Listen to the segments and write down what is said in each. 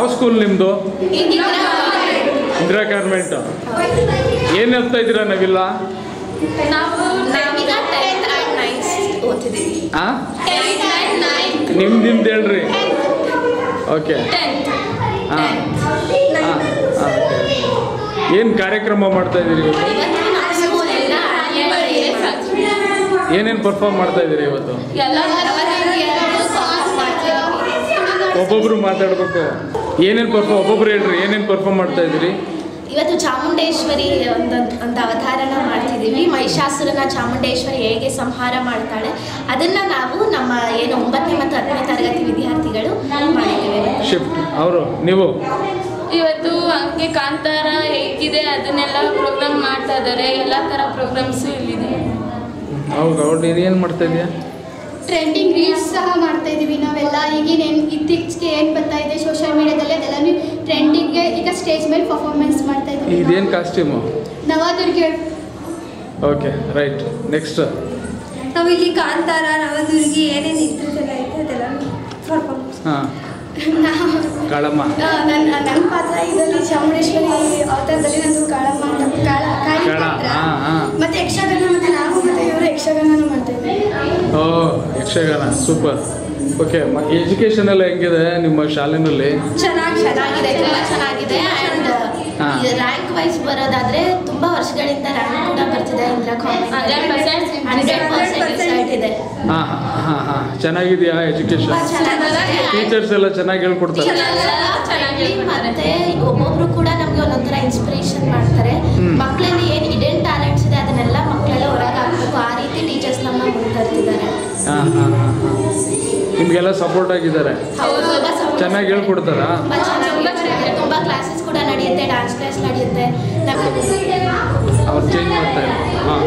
School ನಿಮ್ಮದು Indira convent ಏನು ಹೇಳ್ತಾ ಇದ್ದೀರಾ ನಾವಿಲ್ಲ ನಾವು ಈಗ ಟೆಂತ್ ಆ್ಯಂಡ್ ನೈನ್ತ್ ಓದ್ತಿದ್ದೀವಿ ಆ ಟೆಂತ್ ಆ್ಯಂಡ್ ನೈನ್ತ್ ನಿಮ್ದು ನಿಮ್ದು ಹೇಳ್ರಿ ಓಕೆ ಟೆಂತ್ ಹಾಂ ಹಾಂ ಹಾಂ ಏನು ಕಾರ್ಯಕ್ರಮ ಮಾಡ್ತಾ ಇದ್ದೀರಿ ಇವತ್ತು ಇವತ್ತು ನಮ್ಮ ಸ್ಕೂಲಿಂದ ಏನೇನು ಪರ್ಫಾರ್ಮ್ ಮಾಡ್ತಾ ಇದ್ದೀರಿ ಇವತ್ತು ಎಲ್ಲ ಮಾಡ್ತೀವಿ ಒಬ್ಬೊಬ್ರು ಮಾತಾಡ್ಬೇಕು ಏನೇನು ಪರ್ಫಾರ್ಮ್ ಒಬ್ಬೊಬ್ರು ಹೇಳ್ರಿ ಏನೇನು ಪರ್ಫಾರ್ಮ್ ಮಾಡ್ತಾ ಇದ್ದೀರಿ ಇವತ್ತು ಚಾಮುಂಡೇಶ್ವರಿ ಒಂದು ಒಂದು ಅವತಾರನ ಮಾಡ್ತಿದ್ದೀವಿ ಮಹಿಷಾಸುರನ ಚಾಮುಂಡೇಶ್ವರಿ ಹೇಗೆ ಸಂಹಾರ ಮಾಡ್ತಾಳೆ ಅದನ್ನ ನಾವು ನಮ್ಮ ಏನು ಒಂಬತ್ತನೇ ಮತ್ತು ಹತ್ತನೇ ತರಗತಿ ವಿದ್ಯಾರ್ಥಿಗಳು ಮಾಡಿದ್ದೀವಿ ಇವತ್ತು. ಶಿಫ್ಟ್ ಅವರು ನೀವು ಇವತ್ತು ಹಂಗೆ ಕಾಂತಾರ ಹೇಗಿದೆ ಅದನ್ನೆಲ್ಲ ಪ್ರೋಗ್ರಾಮ್ ಮಾಡ್ತಾ ಇದ್ದಾರೆ ಎಲ್ಲ ಥರ ಪ್ರೋಗ್ರಾಮ್ಸು ಇಲ್ಲಿದೆ ಹೌದು ಅವ್ರು ನೀನು ಏನು ಮಾಡ್ತಾ ಇದೀಯಾ ಟ್ರೆಂಡಿಂಗ್ ರೀಲ್ಸ್ ಸಹ ಮಾಡ್ತಾ ಇದೀವಿ ನಾವೆಲ್ಲ ಈಗಿನ ಏನು ಇತ್ತೀಚೆಗೆ ಏನು ಬರ್ತಾ ಇದೆ ಸೋಷಿಯಲ್ ಮೀಡಿಯಾದಲ್ಲಿ ಅದೆಲ್ಲ ಟ್ರೆಂಡಿಂಗ್ಗೆ ಈಗ ಸ್ಟೇಜ್ ಮೇಲೆ ಪರ್ಫಾರ್ಮೆನ್ಸ್ ಮಾಡ್ತಾ ಇದ್ದೀವಿ ಇದೇನು costume Navadurga okay right next ನಾವು ಇಲ್ಲಿ ಕಾಂತಾರ ನವದುರ್ಗಿ ಏನೇನು ಇದ್ರದ್ದೆಲ್ಲ ಇದೆ ಅದೆಲ್ಲ ಪರ್ಫಾರ್ಮೆನ್ಸ್ ಹಾಂ ಕಾಳಮ್ಮ ನನ್ನ ನನ್ನ ಪಾತ್ರ ಇದರಲ್ಲಿ ಚಾಮುಂಡೇಶ್ವರಿ ಅವತಾರದಲ್ಲಿ ನಂದು ಕಾಳಮ್ಮ ಅಂತ ಕಾಳ ಕಾಳಿ ಕಾಳ, ಪಾತ್ರ ಹಾ, ಹಾ. ಮತ್ತೆ ಯಕ್ಷಗಾನ ಮತ್ತೆ ನಾವು ಮತ್ತೆ ಇವರು ಯಕ್ಷಗಾನನೂ ಮಾಡ್ತಾ ಇದ್ದೀವಿ ಓ ಯಕ್ಷಗಾನ ಸೂಪರ್ ಓಕೆ ಎಜುಕೇಷನ್ ಎಲ್ಲ ಹೆಂಗಿದೆ ನಿಮ್ಮ ಶಾಲೆನಲ್ಲಿ ಚೆನ್ನಾಗಿ ಚೆನ್ನಾಗಿದೆ ತುಂಬ ಚೆನ್ನಾಗಿದೆ ಆ್ಯಂಡ್ ಹಾ. ರ್ಯಾಂಕ್ ವೈಸ್ ಬರೋದಾದ್ರೆ ತುಂಬಾ ವರ್ಷಗಳಿಂದ ರ್ಯಾಂಕ್ ಕೂಡ ಬರ್ತಿದೆ Indira hundred percent hundred percent result ಇದೆ ಹಾಂ ಹಾಂ ಹಾಂ ಹಾಂ ಚೆನ್ನಾಗಿದೆಯಾ ಎಜುಕೇಷನ್ ತುಂಬಾ ಚೆನ್ನಾಗಿದೆ ಟೀಚರ್ಸ್ ಎಲ್ಲ ಚೆನ್ನಾಗಿ ಹೇಳ್ಕೊಡ್ತಾರೆ ಚೆನ್ನಾಗಿ ಮತ್ತೆ ಒಬ್ಬೊಬ್ರು ಕೂಡ ನಮ್ಗೆ ಒಂದೊಂಥರ ಇನ್ಸ್ಪಿರೇಷನ್ ಮಾಡ್ತಾರೆ ಹ್ಮ್. ಮಕ್ಕಳಲ್ಲಿ ಏನು ಇಡೇನ್ ಟ್ಯಾಲೆಂಟ್ಸ್ ಇದೆ ಅದನ್ನೆಲ್ಲ ಮಕ್ಕಳೆಲ್ಲ ಹೊರಗೆ ಹಾಕ್ಬೇಕು ಆ ರೀತಿ ಟೀಚರ್ಸ್ ನಮ್ಮನ್ನ ಮುಂತರ್ತಿದ್ದಾರೆ ಹಾಂ ಹಾಂ ಹಾಂ ಹಾಂ ನಿಮಗೆಲ್ಲ ಸಪೋರ್ಟ್ ಆಗಿದ್ದಾರೆ ತುಂಬಾ support ಚೆನ್ನಾಗಿ ಹೇಳ್ಕೊಡ್ತಾರಾ ತುಂಬಾ ಚೆನ್ನಾಗಿ ತುಂಬಾ ಕ್ಲಾಸಸ್ ಕೂಡ ನಡೆಯುತ್ತೆ ಡಾನ್ಸ್ ಕ್ಲಾಸ್ ನಡೆಯುತ್ತೆ ನಮ್ಗೆ ಅವ್ರು ಚೇಂಜ್ ಮಾಡ್ತಾರೆ ಹಾಂ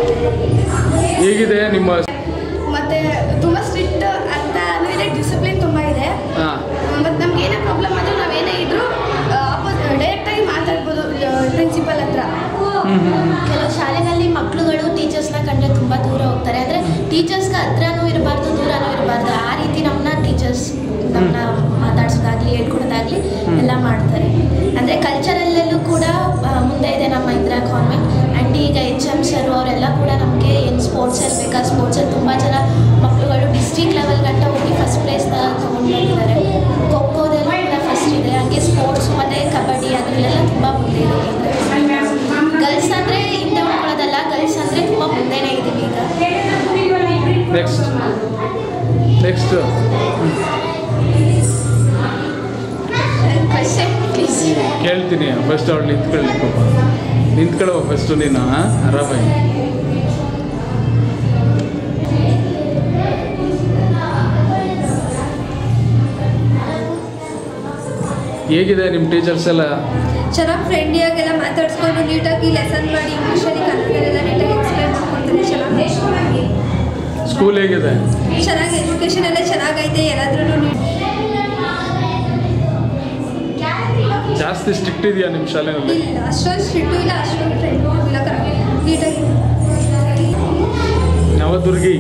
ಹೇಗಿದೆ ನಿಮ್ಮ ಮತ್ತೆ ತುಂಬ ಸ್ಟ್ರಿಕ್ಟ್ ಅಂತ ಇದೆ ಡಿಸಿಪ್ಲಿನ್ ತುಂಬ ಇದೆ ಹಾಂ ಮತ್ತು ನಮ್ಗೆ ಏನೇ ಪ್ರಾಬ್ಲಮ್ ಆದರೂ ನಾವೇನೇ ಇದ್ರೂ ಡೈರೆಕ್ಟಾಗಿ ಮಾತಾಡ್ಬೋದು ಪ್ರಿನ್ಸಿಪಲ್ ಹತ್ರ ಹ್ಞೂ ಹ್ಞೂ ಕೆಲವು ಶಾಲೆಗಳಲ್ಲಿ ಮಕ್ಕಳುಗಳು ಟೀಚರ್ಸ್ನ ಕಂಡ್ರೆ ತುಂಬ ದೂರ ಹೋಗ್ತಾರೆ ಅಂದರೆ ಟೀಚರ್ಸ್ಗೆ ಹತ್ರನೂ ಇರಬಾರ್ದು ದೂರನೂ ಇರಬಾರ್ದು ಆ ರೀತಿ ನಮ್ಮನ್ನ ಟೀಚರ್ಸ್ ನಮ್ಮನ್ನ ಮಾತಾಡ್ಸೋದಾಗ್ಲಿ ಹೇಳ್ಕೊಡೋದಾಗ್ಲಿ ಎಲ್ಲ ಮಾಡ್ತಾರೆ ಅಂದರೆ ಕಲ್ಚರಲ್ಲೂ ಕೂಡ ಆ, ಮುಂದೆ ಇದೆ ನಮ್ಮ ಇಂದಿರಾ ಕಾನ್ವೆಂಟ್ ಆ್ಯಂಡ್ ಈಗ ಎಚ್ ಎಮ್ ಸರ್ ಅವರೆಲ್ಲ ಕೂಡ ನಮಗೆ ಏನು ಸ್ಪೋರ್ಟ್ಸ್ ಇರಬೇಕಾ ಸ್ಪೋರ್ಟ್ಸಲ್ಲಿ ತುಂಬ ಜನ ಮಕ್ಕಳುಗಳು ಡಿಸ್ಟ್ರಿಕ್ಟ್ ಲೆವೆಲ್ ಗಂಟ ಹೋಗಿ ಫಸ್ಟ್ ಪ್ಲೇಸ್ ತೊಗೊಂಡು ಬಂದಿದ್ದಾರೆ ಖೋ ಖೋದಲ್ಲೂ ಕೂಡ ಫಸ್ಟ್ ಇದೆ ಹಾಗೆ ಸ್ಪೋರ್ಟ್ಸ್ ಮತ್ತು ಕಬಡ್ಡಿ ಅದರಲ್ಲೆಲ್ಲ ತುಂಬ ಮುಂದೆ ಇದೆ ಗರ್ಲ್ಸ್ ಅಂದರೆ ಹಿಂದೆ ಉಳ್ಕೊಳ್ಳೋದಲ್ಲ ಗರ್ಲ್ಸ್ ಅಂದರೆ ತುಂಬ ಮುಂದೆನೇ ಇದ್ದೀವಿ ಈಗ ನೆಕ್ಸ್ಟ್ ನೆಕ್ಸ್ಟ್ ಕೇಳ್ತೀನಿ ಫಸ್ಟ್ ಅವಳು ನಿಂತ್ಕೊಳ್ಳಿ ಪಾಪ ನಿಂತ್ಕೊಳ್ಳೋ ಫಸ್ಟು ನೀನು ಹಾಂ ಆರಾಮಾಗಿ ಹೇಗಿದೆ ನಿಮ್ಮ ಟೀಚರ್ಸ್ ಎಲ್ಲ ಚೆನ್ನಾಗಿ ಫ್ರೆಂಡ್ಲಿಯಾಗೆಲ್ಲ ಮಾತಾಡ್ಸ್ಕೊಂಡು ನೀಟಾಗಿ ಲೆಸನ್ ಮಾಡಿ ಇಂಗ್ಲೀಷಲ್ಲಿ ಕನ್ನಡದಲ್ಲೆಲ್ಲ ನೀಟಾಗಿ ಎಕ್ಸ್ಪ್ಲೈನ್ ಮಾಡ್ಕೊತಾರೆ ಚೆನ್ನಾಗಿ ಸ್ಕೂಲ್ ಹೇಗಿದೆ ಚೆನ್ನಾಗಿ ಎಜುಕೇಷನ್ ಎಲ್ಲ ಚೆನ್ನಾಗೈತೆ ಎಲ್ಲಾದ್ರೂ ಜಾಸ್ತಿ ಸ್ಟ್ರಿಕ್ಟ್ ಇದೆಯಾ ನಿಮ್ಮ ಶಾಲೆನಲ್ಲಿ ಇಲ್ಲ ಅಷ್ಟೊಂದು ಸ್ಟ್ರಿಕ್ಟು ಇಲ್ಲ ಅಷ್ಟೊಂದು ಫ್ರೆಂಡು ಇಲ್ಲ ಕರೆಕ್ಟ್ ನೀಟಾಗಿ ನವದುರ್ಗಿ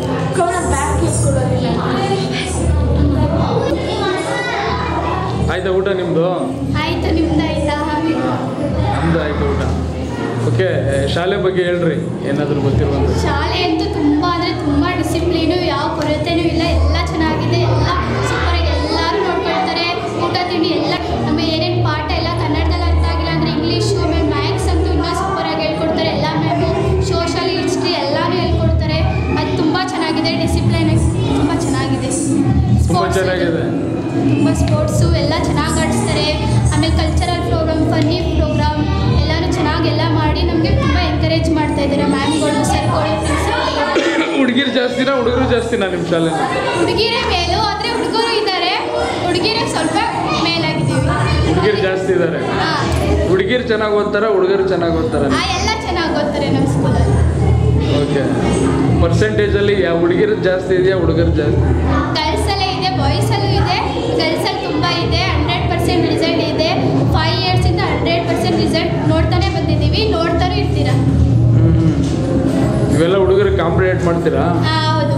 ಆಯ್ತಾ ಊಟ ನಿಮ್ಮದು ಆಯಿತು ನಿಮ್ದು ಆಯ್ತಾ ನಮ್ದು ಆಯ್ತು ಊಟ ಓಕೆ ಶಾಲೆ ಬಗ್ಗೆ ಹೇಳ್ರಿ ಏನಾದರೂ ಗೊತ್ತಿರುವಂಥ ಶಾಲೆ ಅಂತೂ ತುಂಬ ಅಂದರೆ ತುಂಬ ಡಿಸಿಪ್ಲೀನು ಯಾವ ಕೊರತೆನೂ ಇಲ್ಲ ಎಲ್ಲ ಚೆನ್ನಾಗಿದೆ ಎಲ್ಲ ಸೂಪರಾಗಿ ಎಲ್ಲರೂ ನೋಡ್ಕೊಳ್ತಾರೆ ಊಟ ತಿಂಡಿ ಎಲ್ಲ ನಮಗೆ ಏನೇನು ಪಾಠ ಎಲ್ಲ ಕನ್ನಡದಲ್ಲಿ ಅರ್ಥ ಆಗಿಲ್ಲ ಅಂದರೆ ಇಂಗ್ಲೀಷು ಆಮೇಲೆ ಮ್ಯಾಥ್ಸ್ ಅಂತೂ ಇನ್ನೂ ಸೂಪರಾಗಿ ಹೇಳ್ಕೊಡ್ತಾರೆ ಎಲ್ಲ ಮ್ಯಾಮು ಸೋಷಲ್ ಹಿಸ್ಟ್ರಿ ಎಲ್ಲನೂ ಹೇಳ್ಕೊಡ್ತಾರೆ ಅದು ತುಂಬ ಚೆನ್ನಾಗಿದೆ ಡಿಸಿಪ್ಲೈನ್ ತುಂಬ ಚೆನ್ನಾಗಿದೆ ತುಂಬ Sports ಚೆನ್ನಾಗಿದೆ ತುಂಬ ಸ್ಪೋರ್ಟ್ಸು ಎಲ್ಲ ಚೆನ್ನಾಗಿ ಆಡಿಸ್ತಾರೆ ಆಮೇಲೆ ಕಲ್ಚರಲ್ ಪ್ರೋಗ್ರಾಮ್ ಫನ್ನಿ ಪ್ರೋಗ್ರಾಮ್ ಎಲ್ಲನೂ ಚೆನ್ನಾಗಿ ಎಲ್ಲ ಮಾಡಿ ನಮಗೆ ತುಂಬ ಎಂಕರೇಜ್ ಮಾಡ್ತಾ ಇದ್ದಾರೆ ಮ್ಯಾಮ್ಗಳು ಸರ್ಗಳು ಪ್ರಿನ್ಸಿಪಲ್ ಹುಡುಗಿರು ಜಾಸ್ತಿನಾ ಹುಡುಗರು ಜಾಸ್ತಿನಾ ನಿಮ್ಮ ಶಾಲೆಯಲ್ಲಿ ಹುಡುಗಿರೇ ಮೇಲು ಆದರೆ ಹುಡುಗರು ಇದ್ದಾರೆ ಹುಡುಗಿರೇ ಸ್ವಲ್ಪ ಮೇಲಾಗಿದ್ದೀವಿ ಹುಡುಗಿರು ಜಾಸ್ತಿ ಇದ್ದಾರೆ ಹಾಂ ಹುಡುಗಿರು ಚೆನ್ನಾಗಿ ಓದ್ತಾರ ಹುಡುಗರು ಚೆನ್ನಾಗಿ ಓದ್ತಾರ ಆ, ಎಲ್ಲ ಚೆನ್ನಾಗಿ ಓದ್ತಾರೆ ನಮ್ಮ ಸ್ಕೂಲಲ್ಲಿ ಓಕೆ ಪರ್ಸೆಂಟೇಜಲ್ಲಿ ಯಾವ ಹುಡುಗಿರು ಜಾಸ್ತಿ ಇದೆಯಾ ಹುಡುಗರು ಜಾಸ್ತಿ ಗರ್ಲ್ಸಲ್ಲೇ ಇದೆ ಬಾಯ್ಸಲ್ಲೂ ಇದೆ ಗರ್ಲ್ಸಲ್ಲಿ ತುಂಬ ಇದೆ ಹಂಡ್ರೆಡ್ ಪರ್ಸೆಂಟ್ ರಿಸಲ್ಟ್ ಇದೆ ಫೈವ್ ಇಯರ್ಸಿಂದ ಹಂಡ್ರೆಡ್ ಪರ್ಸೆಂಟ್ ರಿಸಲ್ಟ್ ನೋಡ್ತಾನೆ ಬಂದಿದ್ದೀವಿ ನೋಡ್ತಾನೂ ಇರ್ತೀರಾ ಹ್ಞೂ ಹ್ಞೂ ಇವೆಲ್ಲ ಹುಡುಗರು ಕಾಂಪಿಟೇಟ್ ಮಾಡ್ತೀರಾ ಆ, ಹೌದು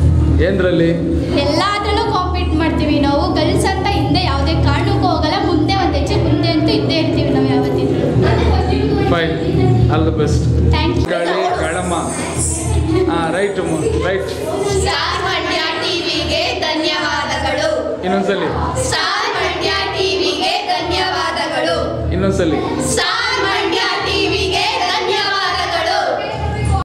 ಏನ್ರಲ್ಲಿ ಎಲ್ಲಾದ್ರಲ್ಲೂ ಕಾಂಪೀಟ್ ಮಾಡ್ತೀವಿ ನಾವು ಗರ್ಲ್ಸ್ ಅಂತ ಹಿಂದೆ ಯಾವುದೇ ಕಾರಣಕ್ಕೂ ಹೋಗಲ್ಲ ಮುಂದೆ fine all the best thank you ಗಾಳಿ ಗಾಳಮ್ಮ ಹಾಂ ರೈಟ್ ರೈಟ್ ಸ್ಟಾರ್ ಮಂಡ್ಯ ಟಿವಿಗೆ ಧನ್ಯವಾದಗಳು ಇನ್ನೊಂದ್ಸಲಿ ಸ್ಟಾರ್ ಮಂಡ್ಯ ಟಿವಿಗೆ ಧನ್ಯವಾದಗಳು ಇನ್ನೊಂದ್ಸಲಿ ಸ್ಟಾರ್